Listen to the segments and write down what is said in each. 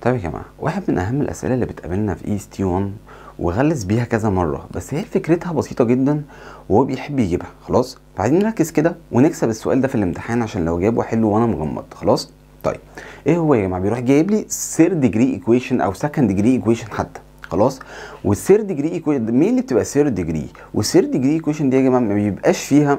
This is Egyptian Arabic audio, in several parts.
طيب يا جماعه واحد من اهم الاسئله اللي بتقابلنا في اي اس تي 1 وغلس بيها كذا مره بس هي فكرتها بسيطه جدا وهو بيحب يجيبها خلاص فعايزين نركز كده ونكسب السؤال ده في الامتحان عشان لو جابه حلو وانا مغمض خلاص طيب ايه هو يا جماعه بيروح جايب لي سير ديجري ايكويشن او سكند ديجري ايكويشن حتى خلاص والسير ديجري ايكويشن مين اللي بتبقى سير ديجري والسير ديجري ايكويشن دي يا جماعه ما بيبقاش فيها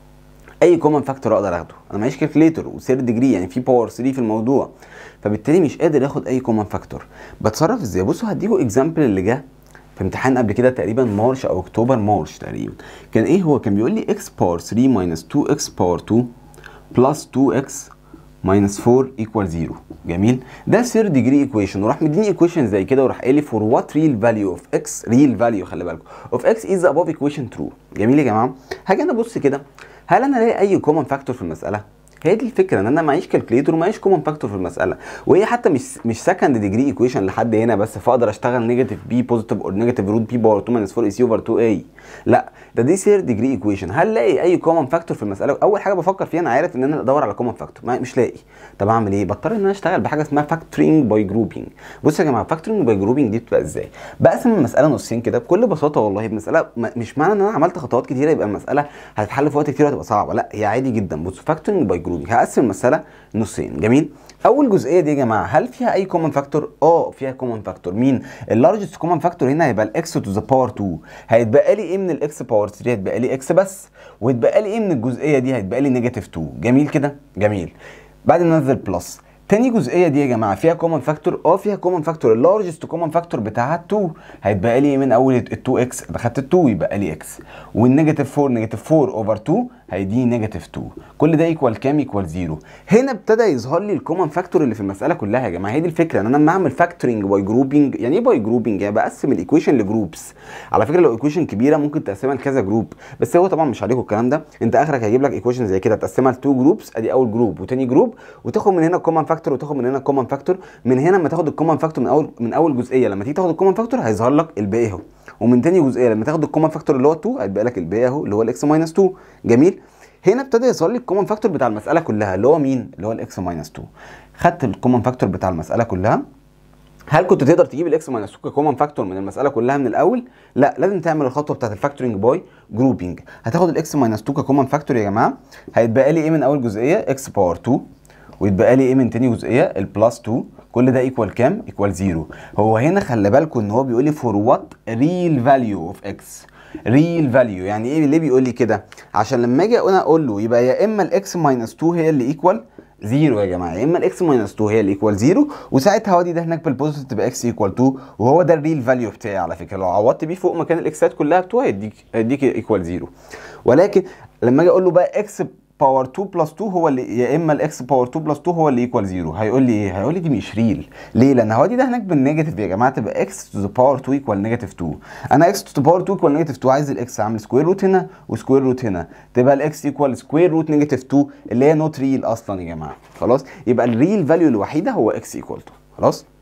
اي كومن فاكتور اقدر اخده انا معيش كالكليتور وسير ديجري يعني في باور 3 في الموضوع فبالتالي مش قادر اخد اي كومن فاكتور بتصرف ازاي بصوا هديكوا اكزامبل اللي جه في امتحان قبل كده تقريبا مارش او اكتوبر مارش تقريبا كان ايه هو كان بيقول لي x باور 3 ماينس 2x باور 2 بلس 2x ماينس 4 ايكوال 0 جميل ده سير ديجري ايكويشن وراح مديني ايكويشن زي كده وراح قايل لي فور وات ريل فاليو اوف اكس ريل فاليو خلي بالكم اوف اكس از ابوف ايكويشن ترو جميل يا جماعه هاجي انا ابص كده هل انا الاقي اي كومن فاكتور في المساله هي دي الفكره ان انا معيش كالكليتور ومعيش كومن فاكتور في المساله وهي حتى مش مش سكند ديجري ايكويشن لحد هنا بس فاقدر اشتغل نيجاتيف بي بوزيتيف اور نيجاتيف روت بي باور 2 ماينس 4 اي سي اوفر 2 اي لا ده دي سير ديجري ايكويشن هل لاقي اي كومن فاكتور في المساله اول حاجه بفكر فيها انا عارف ان انا ادور على كومن فاكتور مش لاقي طب اعمل ايه بضطر ان انا اشتغل بحاجه اسمها فاكتورينج باي جروبينج بصوا يا جماعه فاكتورينج باي جروبينج دي بتبقى ازاي بقسم المساله نصين كده بكل بساطه والله المساله مش معنى ان انا عملت خطوات كتيره يبقى المساله هتتحل في وقت كتير وهتبقى صعبه لا هي عادي جدا بصوا فاكتورينج باي جروبينج هقسم المساله نصين جميل اول جزئيه دي يا جماعه هل فيها اي كومن فاكتور اه فيها كومن فاكتور مين اللارجست كومن فاكتور هنا هيبقى الاكس تو ذا باور 2 هيتبقى لي ايه من الاكس باور 3 هيتبقى لي اكس بس ويتبقى لي ايه من الجزئيه دي هيتبقى لي نيجاتيف 2 جميل كده جميل بعد ننزل بلس تاني جزئيه دي يا جماعه فيها كومن فاكتور اه فيها كومن فاكتور اللارجست كومن فاكتور بتاعها 2 هيتبقى لي من اول ال 2 اكس اخدت ال 2 يبقى لي اكس والنيجاتيف 4 نيجاتيف 4 اوفر 2 هيديني نيجاتيف 2 كل ده ايكوال كام ايكوال 0 هنا ابتدى يظهر لي الكومن فاكتور اللي في المساله كلها يا جماعه هي دي الفكره ان انا لما اعمل فاكتورنج باي جروبنج يعني ايه باي جروبنج يعني بقسم الايكويشن لجروبس على فكره لو ايكويشن كبيره ممكن تقسمها لكذا جروب بس هو طبعا مش عليكم الكلام ده انت اخرك هيجيب لك ايكويشن زي كده تقسمها لتو جروبس ادي اول جروب وتاني جروب وتاخد من هنا كومن فاكتور وتاخد من هنا كومن فاكتور من هنا لما تاخد الكومن فاكتور من اول من اول جزئيه لما تيجي تاخد الكومن فاكتور هيظهر لك الباقي اهو ومن تاني جزئيه لما تاخد الكومن فاكتور اللي هو 2 هيبقى لك الباقي اهو اللي هو الاكس ماينس 2 جميل هنا ابتدى يظهر لي الكومن فاكتور بتاع المساله كلها اللي هو مين اللي هو الاكس ماينس 2 خدت الكومن فاكتور بتاع المساله كلها هل كنت تقدر تجيب الاكس ماينس 2 ككومن فاكتور من المساله كلها من الاول لا لازم تعمل الخطوه بتاعت الفاكتورنج باي جروبنج هتاخد الاكس ماينس 2 ككومن فاكتور يا جماعه هيتبقى لي ايه من اول جزئيه اكس باور 2 ويتبقى لي ايه من تاني جزئيه البلس 2 كل ده ايكوال كام ايكوال 0 هو هنا خلي بالكم ان هو بيقول لي فور وات ريل فاليو اوف اكس ريل فاليو يعني ايه ليه بيقول لي كده عشان لما اجي انا اقول له يبقى يا اما الاكس ماينس 2 هي اللي ايكوال زيرو يا جماعه يا اما الاكس ماينس 2 هي اللي ايكوال زيرو وساعتها هودي ده هناك بالبوزيتيف تبقى اكس ايكوال 2 وهو ده الريل فاليو بتاعي على فكره لو عوضت بيه فوق مكان الاكسات كلها بتوعي هيديك هيديك ايكوال زيرو ولكن لما اجي اقول له بقى اكس باور 2 بلس 2 هو اللي يا اما الاكس باور 2 بلس 2 هو اللي ايكوال 0 هيقول لي ايه هيقول لي دي مش ريل ليه لان هو دي ده هناك بالنيجاتيف يا جماعه تبقى اكس تو ذا باور 2 ايكوال نيجاتيف 2 انا اكس تو ذا باور 2 ايكوال نيجاتيف 2 عايز الاكس اعمل سكوير روت هنا وسكوير روت هنا تبقى الاكس ايكوال سكوير روت نيجاتيف 2 اللي هي نوت ريل اصلا يا جماعه خلاص يبقى الريل فاليو الوحيده هو اكس ايكوال 2 خلاص